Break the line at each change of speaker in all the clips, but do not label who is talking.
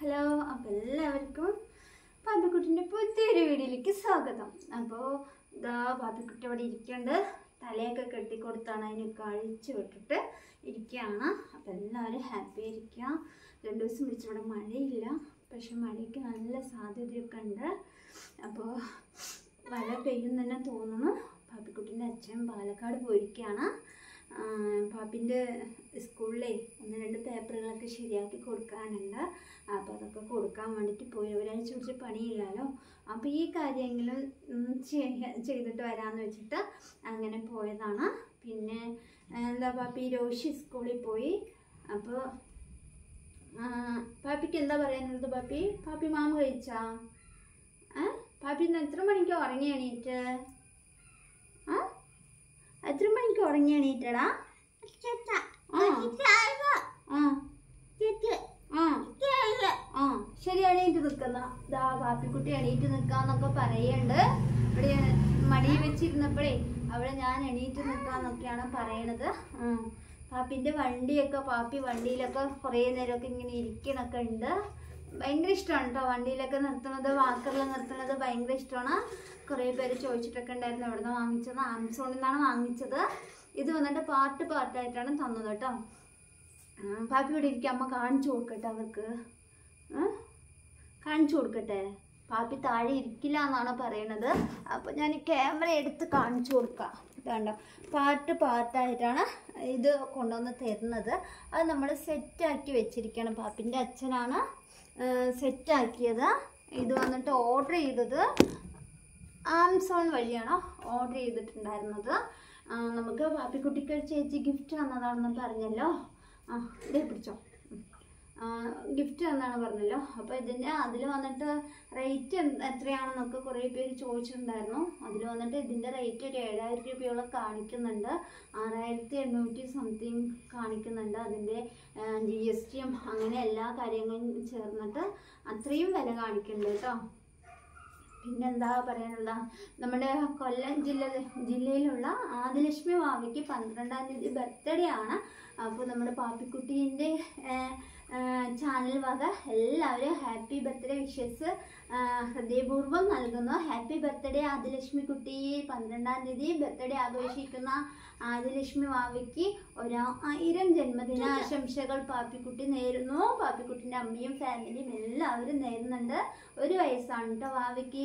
Hello അപ്പോൾ എല്ലാവർക്കും പാപ്പിക്കുട്ടിൻ്റെ പുതിയൊരു വീഡിയോയിലേക്ക് സ്വാഗതം അപ്പോൾ ഇതാ പാപ്പിക്കുട്ടി അവിടെ ഇരിക്കുന്നുണ്ട് തലയൊക്കെ കെട്ടിക്കൊടുത്താണ് അതിന് കഴിച്ച് വിട്ടിട്ട് ഇരിക്കുകയാണ് അപ്പോൾ എല്ലാവരും ഹാപ്പി ആയിരിക്കുക രണ്ട് ദിവസം പിടിച്ച് ഇവിടെ മഴയില്ല പക്ഷെ മഴയ്ക്ക് നല്ല സാധ്യതയൊക്കെ ഉണ്ട് അപ്പോൾ മഴ പെയ്യും തന്നെ തോന്നുന്നു പാപ്പിക്കുട്ടീൻ്റെ അച്ഛൻ പാലക്കാട് പോയിരിക്കുകയാണ് പാപ്പിൻ്റെ സ്കൂളിലെ ഒന്ന് രണ്ട് പേപ്പറുകളൊക്കെ ശരിയാക്കി കൊടുക്കാനുണ്ട് അപ്പോൾ അതൊക്കെ കൊടുക്കാൻ വേണ്ടിയിട്ട് പോയി ഒരാഴ്ച പിടിച്ച് പണിയില്ലല്ലോ അപ്പോൾ ഈ കാര്യങ്ങളും ഉം, ചെയ്യ- ചെയ്തിട്ട് വരാമെന്ന് വെച്ചിട്ട് അങ്ങനെ പോയതാണ് പിന്നെ എന്താ പാപ്പി രോഷി സ്കൂളിൽ പോയി അപ്പോൾ പാപ്പിക്ക് എന്താ പറയാനുള്ളത് പാപ്പി പാപ്പി മാമ കഴിച്ചാ ഏ പാപ്പി ഇന്ന് എത്ര മണിക്ക് ഉറങ്ങി എണീറ്റ് ആ എത്ര മണിക്ക് ഉറങ്ങി എണീറ്റടാ ആ ആ ആ ആ ശരി എണീറ്റ് നിൽക്കുന്ന ദാ പാപ്പിക്കുട്ടി എണീറ്റ് നിൽക്കാന്നൊക്കെ പറയണ്ട് ഇവിടെ മടി വെച്ചിരുന്നപ്പോഴേ അവിടെ ഞാൻ എണീറ്റ് നിൽക്കാന്നൊക്കെയാണ് പറയണത് ഉം. പാപ്പിന്റെ വണ്ടിയൊക്കെ പാപ്പി വണ്ടിയിലൊക്കെ കുറേ നേരമൊക്കെ ഇങ്ങനെ ഇരിക്കണൊക്കെ ഉണ്ട് ഭയങ്കര ഇഷ്ടമാണ് കേട്ടോ വണ്ടിയിലൊക്കെ നിർത്തുന്നത് വാക്കറിൽ നിർത്തുന്നത് ഭയങ്കര ഇഷ്ടമാണ് കുറേ പേര് ചോദിച്ചിട്ടൊക്കെ ഉണ്ടായിരുന്നു എവിടെ നിന്ന് വാങ്ങിച്ചത് ആമസോണിൽ നിന്നാണ് വാങ്ങിച്ചത് ഇത് വന്നിട്ട് പാർട്ട് പാർട്ടായിട്ടാണ് തന്നത് കേട്ടോ ആ, പാപ്പി ഇവിടെ ഇരിക്കുക അമ്മ കാണിച്ചു കൊടുക്കട്ടെ അവർക്ക് ആ? കാണിച്ചു കൊടുക്കട്ടെ പാപ്പി താഴെ ഇരിക്കില്ല എന്നാണ് പറയണത് അപ്പോൾ ഞാൻ ക്യാമറ എടുത്ത് കാണിച്ചു കൊടുക്കാം ഇതാണ്ടോ പാർട്ട് പാർട്ടായിട്ടാണ് ഇത് കൊണ്ടുവന്ന് തരുന്നത് അത് നമ്മൾ സെറ്റാക്കി വെച്ചിരിക്കണം പാപ്പിൻ്റെ അച്ഛനാണ് സെറ്റാക്കിയത് ഇത് വന്നിട്ട് ഓർഡർ ചെയ്തത് ആമസോൺ വഴിയാണ് ഓർഡർ ചെയ്തിട്ടുണ്ടായിരുന്നത് ആ, നമുക്ക് പാപ്പിക്കുട്ടിക്ക് ഒരു ചേച്ചി ഗിഫ്റ്റ് തന്നതാണെന്ന് പറഞ്ഞല്ലോ ആ ഇതേ പിടിച്ചോ ഗിഫ്റ്റ് തന്നാണ് പറഞ്ഞല്ലോ അപ്പോൾ ഇതിൻ്റെ അതിൽ വന്നിട്ട് റേറ്റ് എത്രയാണെന്നൊക്കെ കുറേ പേര് ചോദിച്ചിട്ടുണ്ടായിരുന്നു അതിൽ വന്നിട്ട് ഇതിൻ്റെ റേറ്റ് ഒരു ഏഴായിരം രൂപയോളം കാണിക്കുന്നുണ്ട് ആറായിരത്തി എണ്ണൂറ്റി സംതിങ് കാണിക്കുന്നുണ്ട് അതിൻ്റെ ജി എസ് ടിയും അങ്ങനെ എല്ലാ കാര്യങ്ങളും ചേർന്നിട്ട് അത്രയും വില കാണിക്കുന്നുണ്ട് കേട്ടോ പിന്നെന്താ പറയാനുള്ള നമ്മുടെ കൊല്ലം ജില്ല ജില്ലയിലുള്ള ആദിലക്ഷ്മി മാവിക്ക് പന്ത്രണ്ടാം തീയതി ബർത്ത്ഡേ ആണ് അപ്പോൾ നമ്മുടെ പാപ്പിക്കുട്ടീൻ്റെ ചാനൽ വക എല്ലാവരും ഹാപ്പി ബർത്ത്ഡേ വിഷസ് ഹൃദയപൂർവ്വം നൽകുന്നു ഹാപ്പി ബർത്ത്ഡേ ആദിലക്ഷ്മി കുട്ടി പന്ത്രണ്ടാം തീയതി ബർത്ത്ഡേ ആഘോഷിക്കുന്ന ആദിലക്ഷ്മി മാവിക്ക് ഒരായിരം ജന്മദിന ആശംസകൾ പാപ്പിക്കുട്ടി നേരുന്നു പാപ്പിക്കുട്ടിൻ്റെ അമ്മയും ഫാമിലിയും എല്ലാവരും നേരുന്നുണ്ട് ഒരു വയസ്സാണ് കേട്ടോ വാവയ്ക്ക്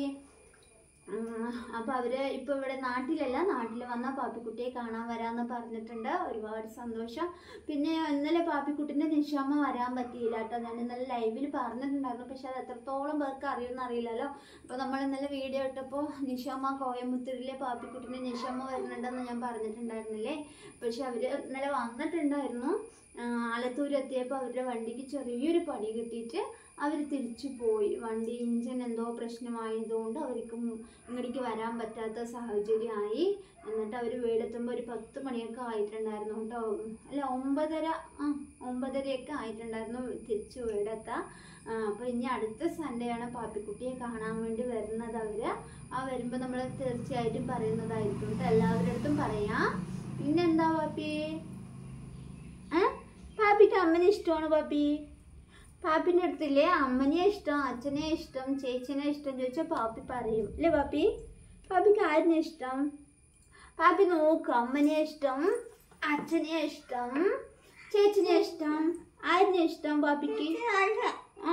അപ്പോൾ അവര് ഇപ്പോൾ ഇവിടെ നാട്ടിലല്ല നാട്ടിൽ വന്ന പാപ്പിക്കുട്ടിയെ കാണാൻ വരാമെന്ന് പറഞ്ഞിട്ടുണ്ട് ഒരുപാട് സന്തോഷം പിന്നെ ഇന്നലെ പാപ്പിക്കുട്ടിൻ്റെ നിഷാമ്മ വരാൻ പറ്റിയില്ല കേട്ടോ ഞാൻ ഇന്നലെ ലൈവിൽ പറഞ്ഞിട്ടുണ്ടായിരുന്നു പക്ഷെ അത് എത്രത്തോളം പേർക്ക് അറിയുമെന്ന് അറിയില്ലല്ലോ അപ്പോൾ നമ്മൾ ഇന്നലെ വീഡിയോ ഇട്ടപ്പോൾ നിഷാമ്മ കോയമ്പത്തൂരിലെ പാപ്പിക്കുട്ടിൻ്റെ നിഷാമ്മ വരുന്നുണ്ടെന്ന് ഞാൻ പറഞ്ഞിട്ടുണ്ടായിരുന്നില്ലേ പക്ഷെ അവർ ഇന്നലെ വന്നിട്ടുണ്ടായിരുന്നു ആലത്തൂർ എത്തിയപ്പോൾ അവരുടെ വണ്ടിക്ക് ചെറിയൊരു പണി കിട്ടിയിട്ട് അവർ തിരിച്ചു പോയി വണ്ടി ഇഞ്ചിൻ എന്തോ പ്രശ്നമായതുകൊണ്ട് അവർക്ക് മു- ഇങ്ങോട്ടേക്ക് വരാൻ പറ്റാത്ത സാഹചര്യമായി എന്നിട്ട് അവർ വീടെത്തുമ്പോൾ ഒരു പത്ത് മണിയൊക്കെ ആയിട്ടുണ്ടായിരുന്നു കേട്ടോ അല്ല ഒമ്പതര ആ ഒമ്പതരയൊക്കെ ആയിട്ടുണ്ടായിരുന്നു തിരിച്ചു വീടെത്താൻ അപ്പോൾ ഇനി അടുത്ത സൺഡേ ആണ് പാപ്പിക്കുട്ടിയെ കാണാൻ വേണ്ടി വരുന്നത് അവർ ആ വരുമ്പോൾ നമ്മൾ തീർച്ചയായിട്ടും പറയുന്നതായിരിക്കും കേട്ടോ എല്ലാവരുടെ അടുത്തും പറയാം പിന്നെന്താ പാപ്പി ഏ പാപ്പിക്ക് അമ്മനെ ഇഷ്ടമാണ് പാപ്പി പാപ്പിൻ്റെ അടുത്തില്ലേ അമ്മനെ ഇഷ്ടം അച്ഛനെ ഇഷ്ടം ചേച്ചിനെ ഇഷ്ടം ചോദിച്ചാൽ പാപ്പി പറയും അല്ലേ പാപ്പി പാപ്പിക്ക് ആരിനെ ഇഷ്ടം പാപ്പി നോക്ക് അമ്മനെ ഇഷ്ടം അച്ഛനെ ഇഷ്ടം ചേച്ചിനെ ഇഷ്ടം ആരിനെ ഇഷ്ടം പാപ്പിക്ക് ആ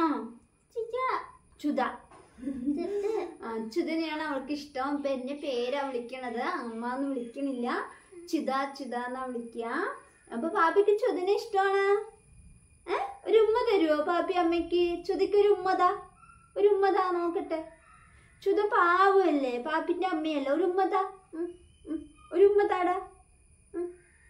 ചുത ആ, ചുതനെയാണ് അവൾക്ക് ഇഷ്ടം ഇപ്പൊ എന്റെ പേരാ വിളിക്കണത് അമ്മ എന്ന് വിളിക്കണില്ല ചിത ചിത എന്നാ വിളിക്കുക അപ്പൊ പാപ്പിക്ക് ചുതനെ ഇഷ്ടമാണ് ഏ ഒരു ഉമ്മ തരുമോ പാപ്പി അമ്മയ്ക്ക് ചുതിക്ക് ഒരു ഉമ്മതാ ഒരു ഉമ്മതാ നോക്കട്ടെ ചുത പാവല്ലേ പാപ്പിന്റെ അമ്മയല്ലേ ഒരു ഉമ്മതാ ഉം, ഉം. ഒരു ഉമ്മതാടാ ഉം.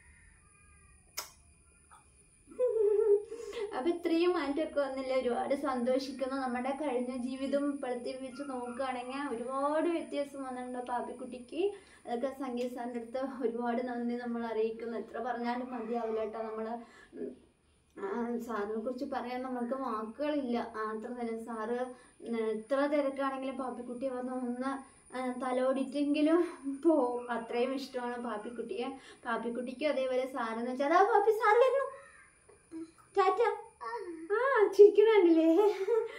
അപ്പൊ ഇത്രയും മാറ്റമൊക്കെ വന്നില്ല ഒരുപാട് സന്തോഷിക്കുന്നു നമ്മുടെ കഴിഞ്ഞ ജീവിതം ഇപ്പോഴത്തെ വെച്ച് നോക്കുകയാണെങ്കിൽ ഒരുപാട് വ്യത്യാസം വന്നിട്ടുണ്ട് പാപ്പിക്കുട്ടിക്ക് അതൊക്കെ സംഗീത സാറിൻ്റെ അടുത്ത് ഒരുപാട് നന്ദി നമ്മൾ അറിയിക്കുന്നു എത്ര പറഞ്ഞാലും മതിയാവില്ല കേട്ടോ നമ്മൾ സാറിനെ കുറിച്ച് പറയാൻ നമുക്ക് വാക്കുകളില്ല ആ, അത്ര തന്നെ സാറ് ഉം, എത്ര തിരക്കാണെങ്കിലും പാപ്പിക്കുട്ടിയെ വന്ന് ഒന്ന് ആ, തലോടിട്ടെങ്കിലും പോവും അത്രയും ഇഷ്ടമാണ് പാപ്പിക്കുട്ടിയെ പാപ്പിക്കുട്ടിക്കും അതേപോലെ സാറെന്ന് വെച്ചാൽ അതാ പാപ്പി സാറ് വരുന്നു ടാറ്റ ആ ചിരിക്കണുണ്ടല്ലേ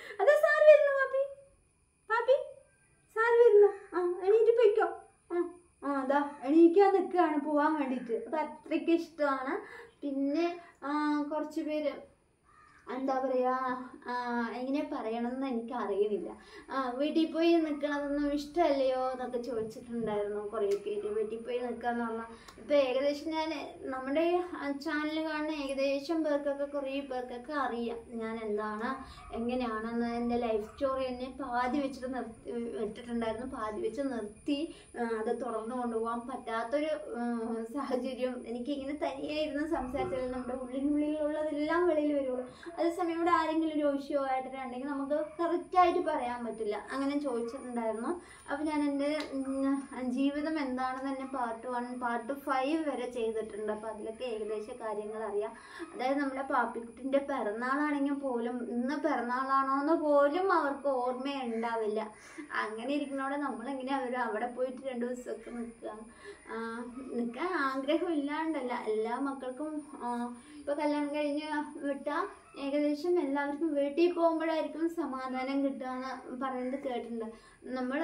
ഒരുങ്ങിക്കാൻ നിൽക്കുകയാണ് പോകാൻ വേണ്ടിയിട്ട് അത് അത്രയ്ക്ക് ഇഷ്ടമാണ് പിന്നെ ആ, കുറച്ച് പേര് എന്താ പറയുക എങ്ങനെ പറയണമെന്ന് എനിക്ക് അറിയണില്ല ആ, വീട്ടിൽ പോയി നിൽക്കണതൊന്നും ഇഷ്ടമല്ലയോ എന്നൊക്കെ ചോദിച്ചിട്ടുണ്ടായിരുന്നു കുറേ പേര് വീട്ടിൽ പോയി നിൽക്കാന്ന് പറഞ്ഞാൽ ഇപ്പം ഏകദേശം ഞാൻ നമ്മുടെ ചാനൽ കാണുന്ന ഏകദേശം പേർക്കൊക്കെ കുറേ പേർക്കൊക്കെ അറിയാം ഞാൻ എന്താണ് എങ്ങനെയാണെന്ന് എൻ്റെ ലൈഫ് സ്റ്റോറി എന്നെ പാതി വെച്ചിട്ട് നിർത്തി വിട്ടിട്ടുണ്ടായിരുന്നു പാതി വെച്ച് നിർത്തി ആ, അത് തുടർന്ന് കൊണ്ടുപോകാൻ പറ്റാത്തൊരു ആ, സാഹചര്യം എനിക്ക് ഇങ്ങനെ തനിയെ ഇരുന്ന് സംസാരിച്ചാൽ നമ്മുടെ ഉള്ളിനുള്ളിലുള്ളതെല്ലാം വെളിയിൽ വരുള്ളൂ അതേസമയം ഇവിടെ ആരെങ്കിലും ഒരു ഇഷ്യൂ ആയിട്ടുണ്ടെങ്കിൽ നമുക്ക് കറക്റ്റായിട്ട് പറയാൻ പറ്റില്ല അങ്ങനെ ചോദിച്ചിട്ടുണ്ടായിരുന്നു അപ്പോൾ ഞാൻ എൻ്റെ ഉം, ജീവിതം എന്താണെന്ന് തന്നെ പാർട്ട് വൺ പാർട്ട് ഫൈവ് വരെ ചെയ്തിട്ടുണ്ട് അപ്പോൾ അതിലൊക്കെ ഏകദേശ കാര്യങ്ങൾ അറിയാം അതായത് നമ്മുടെ പാപ്പിക്കുട്ടിൻ്റെ പിറന്നാളാണെങ്കിൽ പോലും ഇന്ന് പിറന്നാളാണോ എന്ന് പോലും അവർക്ക് ഓർമ്മയുണ്ടാവില്ല അങ്ങനെ ഇരിക്കുന്നതോടെ നമ്മളെങ്ങനെ അവർ അവിടെ പോയിട്ട് രണ്ട് ദിവസമൊക്കെ നിൽക്കുക നിൽക്കാൻ ആഗ്രഹം ഇല്ലാണ്ടല്ല എല്ലാ മക്കൾക്കും ഇപ്പോൾ കല്യാണം കഴിഞ്ഞ് വിട്ടാൽ ഏകദേശം എല്ലാവർക്കും വീട്ടിൽ പോകുമ്പോഴായിരിക്കും സമാധാനം കിട്ടുക എന്ന് പറയുന്നത് കേട്ടിട്ടുണ്ട് നമ്മൾ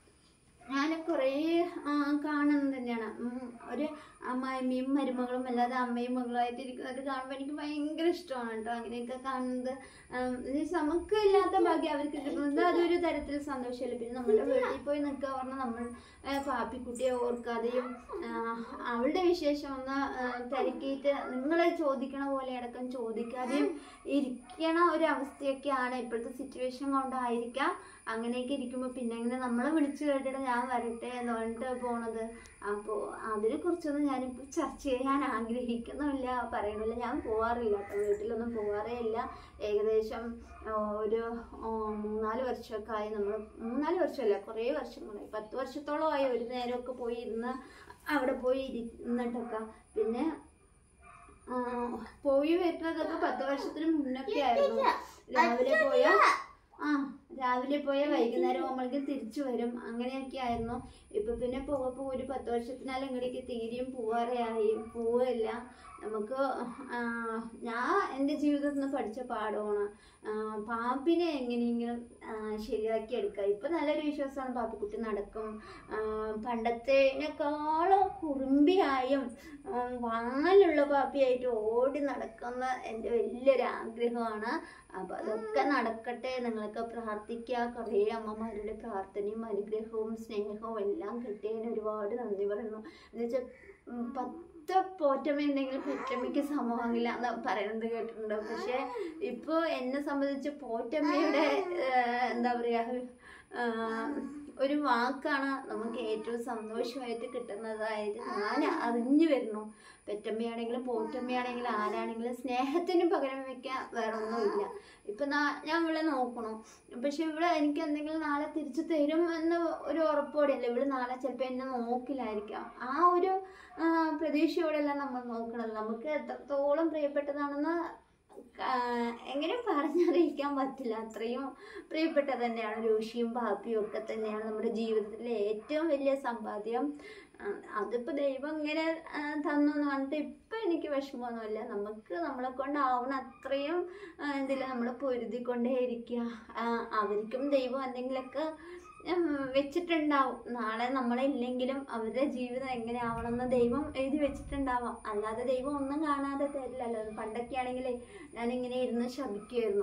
ഞാൻ കുറേ ആ, കാണുന്നത് തന്നെയാണ് ഉം, ഒരു അമ്മായിമ്മയും മരുമകളും അല്ലാതെ അമ്മയും മകളുമായിട്ട് ഇരിക്കുന്നതൊക്കെ കാണുമ്പോൾ എനിക്ക് ഭയങ്കര ഇഷ്ടമാണ് കേട്ടോ അങ്ങനെയൊക്കെ കാണുന്നത് ഉം, ഇത് നമുക്ക് ഇല്ലാത്ത ഭാഗ്യം അവർക്ക് കിട്ടുന്നത് അതൊരു തരത്തിൽ സന്തോഷമല്ലേ പിന്നെ നമ്മുടെ വീട്ടിൽ പോയി നിൽക്കുക പറഞ്ഞാൽ നമ്മൾ ആ, പാപ്പിക്കുട്ടിയെ ഓർക്കാതെയും ആ, അവളുടെ വിശേഷം ഒന്ന് ആ, തിരക്കിയിട്ട് നിങ്ങൾ ചോദിക്കണ പോലെ അടക്കം ചോദിക്കാതെയും ഇരിക്കണ ഒരു അവസ്ഥയൊക്കെയാണ് ഇപ്പോഴത്തെ സിറ്റുവേഷൻ കൊണ്ടായിരിക്കാം അങ്ങനെയൊക്കെ ഇരിക്കുമ്പോൾ പിന്നെ അങ്ങനെ നമ്മളെ വിളിച്ചു കേട്ടിട്ട് ഞാൻ വരട്ടെ എന്ന് പറഞ്ഞിട്ട് പോണത് അപ്പോൾ അതിനെ കുറിച്ചൊന്നും ഞാനിപ്പോൾ ചർച്ച ചെയ്യാൻ ആഗ്രഹിക്കുന്നുമില്ല പറയണില്ല ഞാൻ പോവാറില്ല കേട്ടോ വീട്ടിലൊന്നും പോവാറേ ഇല്ല ഏകദേശം ആ, ഒരു ആ, മൂന്നാല് വർഷമൊക്കെ ആയി നമ്മൾ മൂന്നാല് വർഷമല്ല കുറേ വർഷങ്ങളായി പത്ത് വർഷത്തോളമായി ഒരു നേരമൊക്കെ പോയി ഇരുന്ന് അവിടെ പോയി ഇരുന്നിട്ടൊക്കെ പിന്നെ ആ, പോയി വരുന്നതൊക്കെ പത്ത് വർഷത്തിന് മുന്നൊക്കെ ആയിരുന്നു രാവിലെ പോയ ആ രാവിലെ പോയ വൈകുന്നേരം ആകുമ്പോഴേക്കും തിരിച്ചു വരും അങ്ങനെയൊക്കെ ആയിരുന്നു ഇപ്പൊ പിന്നെ പോകപ്പോ ഒരു പത്ത് വർഷത്തിനാലും ഇങ്ങടേക്ക് തീരെയും പോവാറേ ആയി പോവില്ല നമുക്ക് ആ, ഞാൻ എൻ്റെ ജീവിതത്തിൽ നിന്ന് പഠിച്ച പാഠമാണ് ആ, പാപ്പിനെ എങ്ങനെയെങ്കിലും ആ, ശരിയാക്കി എടുക്കുക ഇപ്പൊ നല്ലൊരു വിശ്വാസമാണ് പാപ്പിക്കുട്ടി നടക്കും ആ, പണ്ടത്തേനേക്കാളും കുറുമ്പിയായും ആ, വാലുള്ള പാപ്പിയായിട്ട് ഓടി നടക്കുന്ന എൻ്റെ വലിയൊരു ആഗ്രഹമാണ് അപ്പോൾ അതൊക്കെ നടക്കട്ടെ നിങ്ങളൊക്കെ പ്രാർത്ഥിക്കുക കുറേ അമ്മമാരുടെ പ്രാർത്ഥനയും അനുഗ്രഹവും സ്നേഹവും എല്ലാം കിട്ടിയതിന് ഒരുപാട് നന്ദി പറയുന്നു എന്നുവെച്ചാൽ പത്ത് പോറ്റമ്മയുണ്ടെങ്കിൽ പെറ്റമ്മയ്ക്ക് സമമാകില്ല എന്ന് പറയുന്നത് കേട്ടിട്ടുണ്ട് പക്ഷേ ഇപ്പോൾ എന്നെ സംബന്ധിച്ച് പോറ്റമ്മയുടെ ഏഹ്, എന്താ പറയുക ഒരു വാക്കാണ് നമുക്ക് ഏറ്റവും സന്തോഷമായിട്ട് കിട്ടുന്നതായിട്ട് ഞാൻ അറിഞ്ഞു വരുന്നു പെറ്റമ്മയാണെങ്കിലും പോറ്റമ്മയാണെങ്കിലും ആരാണെങ്കിലും സ്നേഹത്തിന് പകരം വെക്കാൻ വേറെ ഒന്നുമില്ല ഇപ്പം നാ- ഞാൻ ഇവിടെ നോക്കണം പക്ഷെ ഇവിടെ എനിക്ക് എന്തെങ്കിലും നാളെ തിരിച്ചു തരും എന്ന് ഒരു ഉറപ്പോടെയല്ല ഇവിടെ നാളെ ചിലപ്പോൾ എന്നെ നോക്കില്ലായിരിക്കാം ആ ഒരു ആ, പ്രതീക്ഷയോടെയല്ല നമ്മൾ നോക്കണത് നമുക്ക് എത്രത്തോളം പ്രിയപ്പെട്ടതാണെന്ന് ആ, എങ്ങനെ പറഞ്ഞറിയിക്കാൻ പറ്റില്ല അത്രയും പ്രിയപ്പെട്ടത് തന്നെയാണ് രോഷിയും പാപ്പിയും ഒക്കെ തന്നെയാണ് നമ്മുടെ ജീവിതത്തിലെ ഏറ്റവും വലിയ സമ്പാദ്യം ആ, അതിപ്പോൾ ദൈവം ഇങ്ങനെ ആ, തന്നു എന്ന് പറഞ്ഞിട്ട് ഇപ്പം എനിക്ക് വിഷമമൊന്നുമില്ല നമുക്ക് നമ്മളെ കൊണ്ടാവുന്ന അത്രയും ഇതിൽ നമ്മൾ പൊരുതിക്കൊണ്ടേ ഇരിക്കുക ആ, അവർക്കും ദൈവം എന്തെങ്കിലുമൊക്കെ ഉം, വെച്ചിട്ടുണ്ടാവും നാളെ നമ്മളെ ഇല്ലെങ്കിലും അവരുടെ ജീവിതം എങ്ങനെ ആവണമെന്ന് ദൈവം എഴുതി വെച്ചിട്ടുണ്ടാവാം അല്ലാതെ ദൈവം ഒന്നും കാണാതെ തരില്ലല്ലോ പണ്ടൊക്കെ ആണെങ്കിൽ ഞാനിങ്ങനെ ഇരുന്ന് ശപിക്കുമായിരുന്നു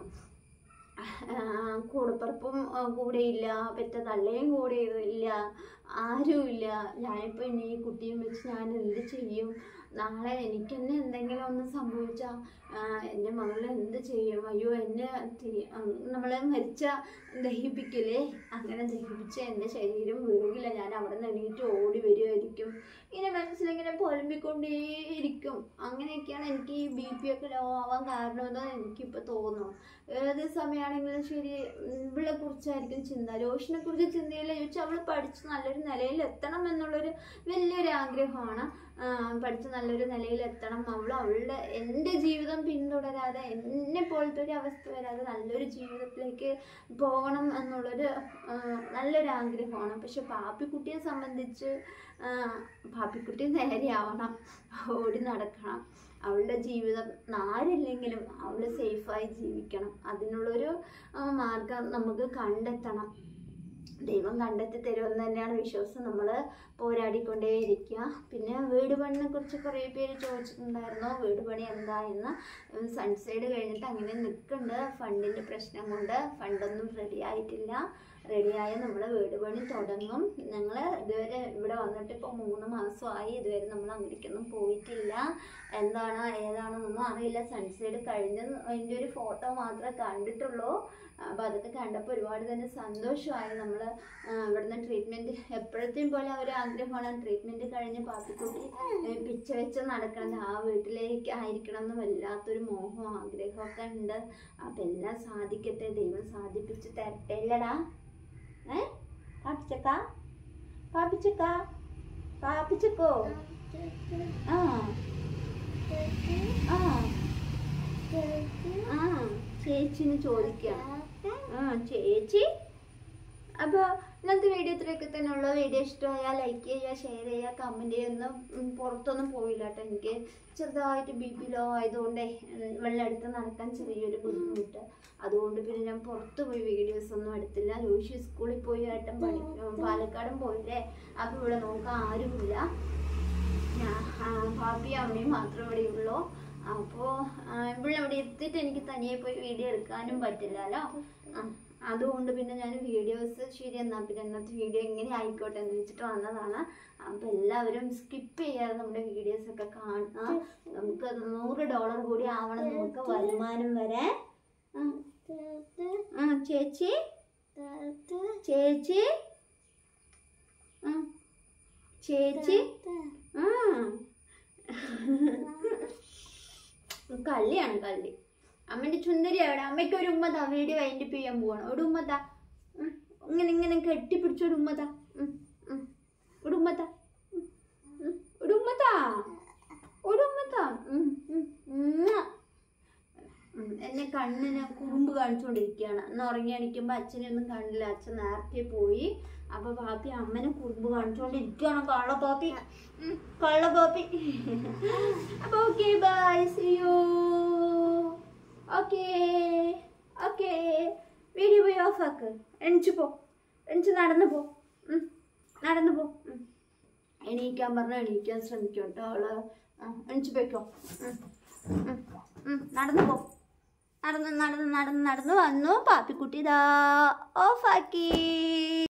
കൂടപ്പുറപ്പും ആ, കൂടെയില്ല പെറ്റ തള്ളയും കൂടെ ഇല്ല ആരുമില്ല ഞാനിപ്പോൾ ഇനി ഈ കുട്ടിയും വെച്ച് ഞാൻ എന്ത് ചെയ്യും നാളെ എനിക്ക് തന്നെ എന്തെങ്കിലും ഒന്ന് സംഭവിച്ചാൽ എൻ്റെ മകൾ എന്ത് ചെയ്യും അയ്യോ എന്നെ നമ്മൾ മരിച്ച ദഹിപ്പിക്കില്ലേ അങ്ങനെ ദഹിപ്പിച്ച് എൻ്റെ ശരീരം വീഴില്ല ഞാൻ അവിടെ നിന്ന് എണീറ്റ് ഓടി വരുമായിരിക്കും ഇങ്ങനെ മനസ്സിലിങ്ങനെ പൊലമ്പിക്കൊണ്ടേയിരിക്കും അങ്ങനെയൊക്കെയാണ് എനിക്ക് ഈ ബി പി ഒക്കെ ലോ ആവാൻ കാരണമെന്ന് എനിക്കിപ്പോൾ തോന്നുന്നു ഏത് സമയമാണെങ്കിലും ശരി ഇവളെ കുറിച്ചായിരിക്കും ചിന്ത രോഷിനെ കുറിച്ച് ചിന്തയില്ല ചോദിച്ചാൽ അവൾ പഠിച്ച് നല്ലൊരു നിലയിൽ എത്തണം എന്നുള്ളൊരു വലിയൊരു ആഗ്രഹമാണ് ആ, പഠിച്ച് നല്ലൊരു നിലയിൽ എത്തണം അവൾ അവളുടെ എൻ്റെ ജീവിതം പിന്തുടരാതെ എന്നെ പോലത്തെ ഒരു അവസ്ഥ വരാതെ നല്ലൊരു ജീവിതത്തിലേക്ക് പോകണം എന്നുള്ളൊരു ആ, നല്ലൊരു ആഗ്രഹമാണ് പക്ഷെ പാപ്പിക്കുട്ടിയെ സംബന്ധിച്ച് ആ, പാപ്പിക്കുട്ടി നേരെയാവണം ഓടി നടക്കണം അവളുടെ ജീവിതം ആരില്ലെങ്കിലും അവൾ സേഫായി ജീവിക്കണം അതിനുള്ളൊരു ആ, മാർഗം നമുക്ക് കണ്ടെത്തണം ദൈവം കണ്ടെത്തി തരുമെന്ന് തന്നെയാണ് വിശ്വാസം നമ്മൾ പോരാടിക്കൊണ്ടേയിരിക്കുക പിന്നെ വീട് പണിനെ കുറിച്ച് കുറേ പേര് ചോദിച്ചിട്ടുണ്ടായിരുന്നു വീട് പണി എന്താ എന്ന് സൺസൈഡ് കഴിഞ്ഞിട്ട് അങ്ങനെ നിൽക്കുന്നുണ്ട് ഫണ്ടിൻ്റെ പ്രശ്നം കൊണ്ട് ഫണ്ടൊന്നും റെഡി ആയിട്ടില്ല റെഡിയായ നമ്മൾ വീട് പണി തുടങ്ങും ഞങ്ങൾ ഇതുവരെ ഇവിടെ വന്നിട്ട് ഇപ്പോൾ മൂന്ന് മാസമായി ഇതുവരെ നമ്മൾ അങ്ങനെയൊന്നും പോയിട്ടില്ല എന്താണ് ഏതാണെന്നൊന്നും അറിയില്ല സൺസൈഡ് കഴിഞ്ഞ് അതിൻ്റെ ഒരു ഫോട്ടോ മാത്രമേ കണ്ടിട്ടുള്ളൂ അപ്പോൾ അതൊക്കെ കണ്ടപ്പോൾ ഒരുപാട് തന്നെ സന്തോഷമായി നമ്മൾ ഇവിടുന്ന് ട്രീറ്റ്മെൻറ്റ് എപ്പോഴത്തെയും പോലെ ഒരു ആഗ്രഹമാണ് ട്രീറ്റ്മെൻറ്റ് കഴിഞ്ഞ് പാപ്പിക്കുട്ടി ഏഹ് പിച്ച വെച്ച് നടക്കണത് ആ വീട്ടിലേക്ക് ആയിരിക്കണം എന്ന് വല്ലാത്തൊരു മോഹവും ആഗ്രഹമൊക്കെ ഉണ്ട് അപ്പം എല്ലാം സാധിക്കട്ടെ ദൈവം സാധിപ്പിച്ച് തരട്ടെ ഇല്ലടാ ഏ പാപ്പിച്ചക്ക പാപ്പിച്ചക്ക പാപ്പിച്ചക്കോ ആ ആ ആ ചേച്ചിന്ന് ചോദിക്കാം ആ ചേച്ചി അപ്പോൾ ഇന്നത്തെ വീഡിയോ ഇത്രയൊക്കെ തന്നെ ഉള്ളൂ വീഡിയോ ഇഷ്ടമായാൽ ലൈക്ക് ചെയ്യുക ഷെയർ ചെയ്യുക കമൻറ്റ് ചെയ്യുന്ന പുറത്തൊന്നും പോയില്ല കേട്ടോ എനിക്ക് ചെറുതായിട്ട് ബി പി ലോ ആയതുകൊണ്ടേ ഉം, വെള്ളം എടുത്ത് നടക്കാൻ ചെറിയൊരു ബുദ്ധിമുട്ട് അതുകൊണ്ട് പിന്നെ ഞാൻ പുറത്ത് പോയി വീഡിയോസ് ഒന്നും എടുത്തില്ല ലൂഷി സ്കൂളിൽ പോയി ഏട്ടൻ പണി ഉം, പാലക്കാടും പോയില്ലേ അപ്പോൾ ഇവിടെ നോക്കാൻ ആരുമില്ല ഞാൻ ആ, പാപ്പിയും അമ്മയും മാത്രമേ ഇവിടെ ഉള്ളൂ അപ്പോൾ ഇവിടെ ഇവിടെ എത്തിയിട്ട് എനിക്ക് തനിയെ പോയി വീഡിയോ എടുക്കാനും പറ്റില്ലല്ലോ ആ, അതുകൊണ്ട് പിന്നെ ഞാൻ വീഡിയോസ് ശരി എന്നാൽ പിന്നെ ഇന്നത്തെ വീഡിയോ എങ്ങനെ ആയിക്കോട്ടെ എന്ന് വെച്ചിട്ട് വന്നതാണ് അപ്പോൾ എല്ലാവരും സ്കിപ്പ് ചെയ്യാതെ നമ്മുടെ വീഡിയോസ് ഒക്കെ കാണുക നമുക്ക് നൂറ് ഡോളർ കൂടി ആവണം നമുക്ക് വരുമാനം വരെ ആ. ആ ചേച്ചി ചേച്ചി ആ ചേച്ചി ആ കള്ളിയാണ് കള്ളി അമ്മന്റെ ചുന്ദരി അവിടെ അമ്മയ്ക്ക് ഒരു ഉമ്മതാ വീഡിയോ വൈൻഡപ്പ് ചെയ്യാൻ പോവാണ് ഒരു ഉമ്മതാ ഉം. ഇങ്ങനെ ഇങ്ങനെ കെട്ടിപ്പിടിച്ച ഒരു ഉമ്മതാ ഉം, ഉം. ഒരു ഉമ്മതാ ഉം, ഉം. ഒരു ഉമ്മതാ ഒരു ഉമ്മതാ ഉം, ഉം, ഉമ്മ. ഉം, എന്നെ കണ്ണിന് കുറുമ്പ് കാണിച്ചുകൊണ്ടിരിക്കുകയാണ് അന്ന് ഉറങ്ങി അടിക്കുമ്പോൾ അച്ഛനൊന്നും കണ്ടില്ല അച്ഛൻ നേരത്തെ പോയി അപ്പൊ പാപ്പി അമ്മനെ കുറുമ്പ് കാണിച്ചുകൊണ്ടിരിക്കുകയാണ് കള്ള പാപ്പി ഉം, കള്ള പാപ്പി അപ്പൊ okay bye see you okay okay video പോയി ഓഫ് ആക്ക് എണിച്ചു പോ എണിച്ച് നടന്നു പോ ഉം, നടന്നു പോ ഉം. എണീക്കാൻ പറഞ്ഞാൽ എണീക്കാൻ ശ്രമിക്കും കേട്ടോ അവള് ആ, എണിച്ച് പോയിക്കോ ഉം, ഉം, ഉം, നടന്നു പോ നടന്ന് നടന്ന് നടന്ന് നടന്ന് വന്നു പാപ്പിക്കുട്ടി ഇതാ ഓഫാക്കി